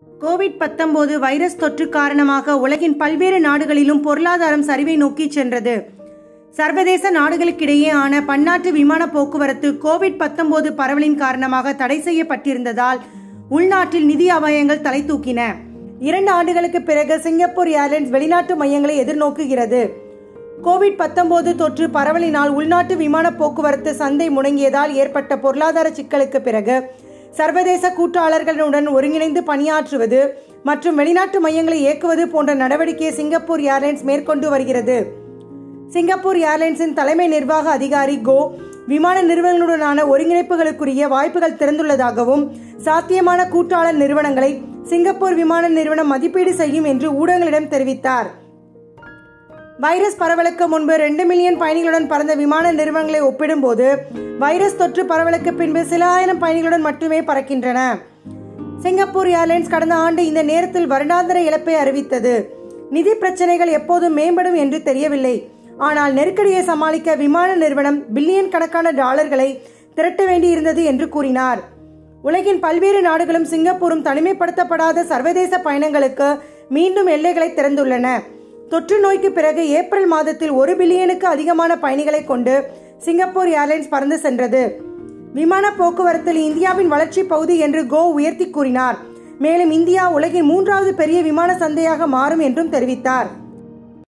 Covid 19 virus தொற்று காரணமாக உலகின் பல்வேறு நாடுகளிலும் பொருளாதாரம் சரிவை நோக்கி சென்றது சர்வதேச நாடுகளுக்கிடையேயான பன்னாட்டு விமான போக்குவரத்து கோவிட் 19 பரவலின் காரணமாக தடை செய்யப்பட்டிருந்ததால் உள்நாட்டில் நிதி அபாயங்கள் தலை தூக்கின இரண்டு ஆண்டுகளுக்கு பிறகு சிங்கப்பூர் ஏர்லைன்ஸ் வெளிநாட்டு மையங்களை எதிர்நோக்குகிறது கோவிட் 19 தொற்று பரவலினால் உள்நாட்டு விமான போக்குவரத்து சந்தை முடங்கியதால் ஏற்பட்ட பொருளாதார சிக்கலுக்கு பிறகு சர்வதேச கூட்டாளர்களுடன் ஒருங்கிணைந்து பணியாற்றுவது மற்றும் வெளிநாட்டு மையங்களை இயக்குவது போன்ற நடவடிக்கையை சிங்கப்பூர் ஏர்லைன்ஸ் மேற்கொண்டு வருகிறது சிங்கப்பூர் ஏர்லைன்ஸின் தலைமை நிர்வாக அதிகாரி கோ விமான நிறுவனங்களுடனான ஒருங்கிணைப்புகளுக்குரிய வாய்ப்புகள் திறந்துள்ளதாகவும் சாத்தியமான கூட்டாளர் நிறுவனங்களை சிங்கப்பூர் விமான நிறுவனம் மதிப்பீடு செய்யும் என்று ஊடகங்களிடம் தெரிவித்தார் வைரஸ் பரவலுக்கு முன்பு ரெண்டு மில்லியன் பயணிகளுடன் பறந்த விமான நிறுவனங்களை ஒப்பிடும்போது வைரஸ் தொற்று பரவலுக்கு பின்பு சில ஆயிரம் பயணிகளுடன் மட்டுமே பறக்கின்றன சிங்கப்பூர் ஏர்லைன்ஸ் கடந்த ஆண்டு இந்த நேரத்தில் வருடாந்திர இழப்பை அறிவித்தது நிதி பிரச்சனைகள் எப்போது மேம்படும் என்று தெரியவில்லை ஆனால் நெருக்கடியை சமாளிக்க விமான நிறுவனம் பில்லியன் கணக்கான டாலர்களை திரட்ட வேண்டியிருந்தது என்று கூறினார் உலகின் பல்வேறு நாடுகளும் சிங்கப்பூரும் தனிமைப்படுத்தப்படாத சர்வதேச பயணங்களுக்கு மீண்டும் எல்லைகளை திறந்துள்ளன தொற்று நோய்க்கு பிறகு ஏப்ரல் மாதத்தில் ஒரு பில்லியனுக்கு அதிகமான பயணிகளை கொண்டு சிங்கப்பூர் ஏர்லைன்ஸ் பறந்து சென்றது விமான போக்குவரத்தில் இந்தியாவின் வளர்ச்சி பகுதி என்று கோ உயர்த்தி கூறினார் மேலும் இந்தியா உலகின் மூன்றாவது பெரிய விமான சந்தையாக மாறும் என்றும் தெரிவித்தார்